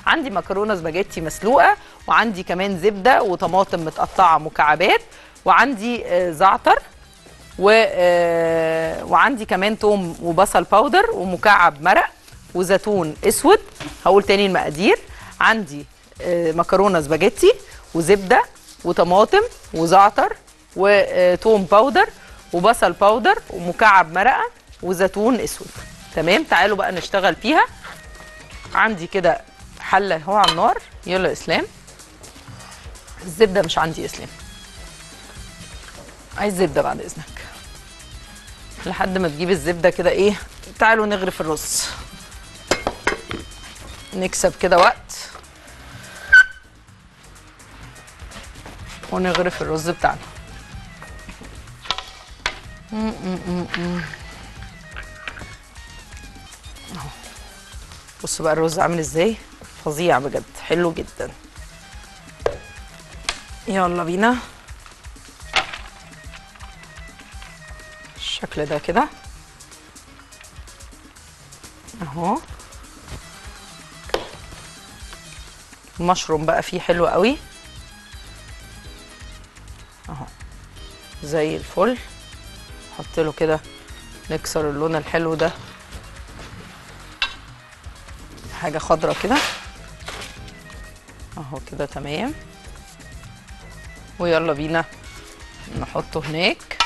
عندي مكرونه سباجيتي مسلوقه وعندي كمان زبده وطماطم متقطعه مكعبات وعندي آه، زعتر و... آه، وعندي كمان توم وبصل باودر ومكعب مرق وزيتون اسود هقول تاني المقادير عندي آه، مكرونه سباجيتي وزبده وطماطم وزعتر وتوم باودر وبصل باودر ومكعب مرقه وزيتون اسود تمام تعالوا بقى نشتغل فيها عندي كده حله اهو على النار يلا يا اسلام الزبده مش عندي يا اسلام عايز زبده بعد اذنك لحد ما تجيب الزبده كده ايه تعالوا نغرف الرز نكسب كده وقت ونغرف الرز بتاعنا م- م- م- م. أهو. بصوا بقى الرز عامل ازاي فظيع بجد حلو جدا يلا بينا الشكل ده كده اهو المشروم بقى فيه حلو قوي اهو زي الفل حط له كده نكسر اللون الحلو ده حاجه خضرة كده اهو كده تمام ويلا بينا نحطه هناك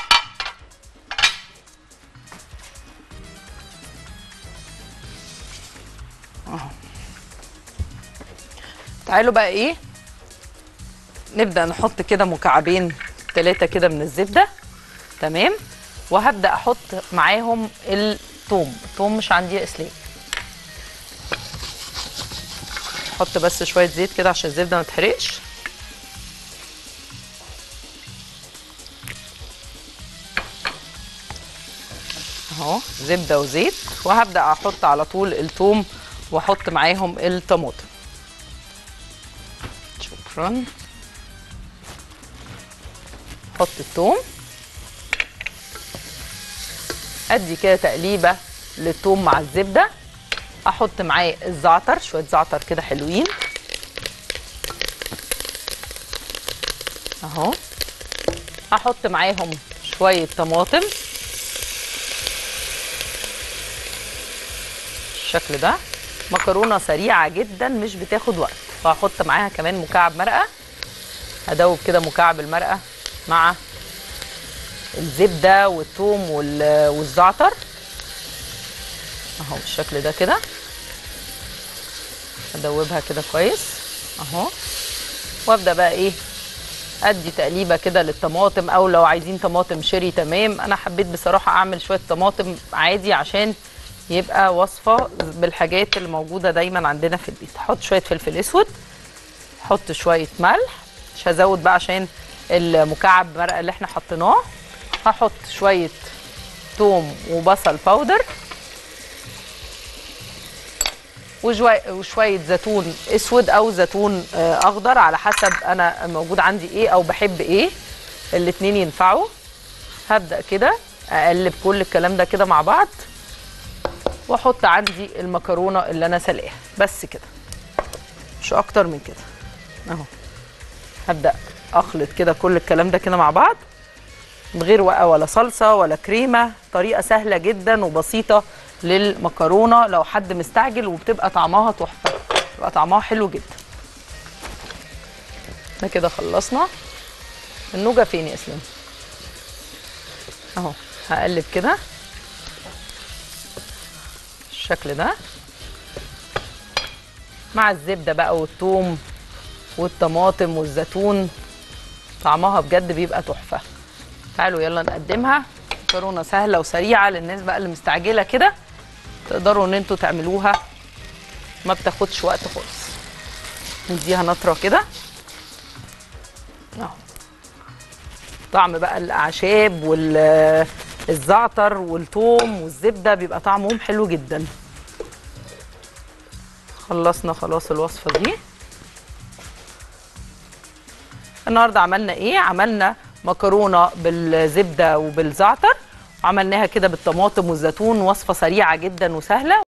اهو تعالوا بقى ايه نبدا نحط كده مكعبين ثلاثه كده من الزبده تمام وهبدا احط معاهم الثوم الثوم مش عندي يا اسلام احط بس شويه زيت كده عشان الزبده ما تحرقش اهو زبده وزيت وهبدا احط على طول الثوم واحط معاهم الطماطم شكرا احط الثوم ادي كده تقليبه للثوم مع الزبده احط معاه الزعتر شويه زعتر كده حلوين اهو احط معاهم شويه طماطم بالشكل ده مكرونه سريعه جدا مش بتاخد وقت فهحط معاها كمان مكعب مرقه ادوب كده مكعب المرقه مع الزبده والثوم وال- والزعتر اهو بالشكل ده كده ادوبها كده كويس اهو وابدا بقى ايه ادي تقليبه كده للطماطم او لو عايزين طماطم شيري تمام انا حبيت بصراحه اعمل شويه طماطم عادي عشان يبقى وصفه بالحاجات اللي موجوده دايما عندنا في البيت احط شويه فلفل اسود احط شويه ملح مش هزود بقى عشان المكعب مرقه اللي احنا حطيناه هحط شويه توم وبصل باودر وشوية وشوية زيتون اسود او زيتون آه، اخضر على حسب انا موجود عندي ايه او بحب ايه الاتنين ينفعوا هبدأ كده اقلب كل الكلام ده كده مع بعض واحط عندي المكرونة اللي انا سلقاها بس كده مش اكتر من كده اهو هبدأ اخلط كده كل الكلام ده كده مع بعض من غير بقى ولا صلصه ولا كريمه طريقه سهله جدا وبسيطه للمكرونه لو حد مستعجل وبتبقى طعمها تحفه بتبقى طعمها حلو جدا احنا كده خلصنا النوجه فين يا اسلام اهو هقلب كده بالشكل ده مع الزبده بقى والثوم والطماطم والزيتون طعمها بجد بيبقى تحفه تعالوا يلا نقدمها مكرونه سهله وسريعه للناس بقى اللي مستعجله كده تقدروا ان انتوا تعملوها ما بتاخدش وقت خالص نديها نطره كده اهو طعم بقى الاعشاب والزعتر والثوم والزبده بيبقى طعمهم حلو جدا خلصنا خلاص الوصفه دي النهارده عملنا ايه عملنا مكرونه بالزبده وبالزعتر وعملناها كده بالطماطم والزيتون وصفه سريعه جدا وسهله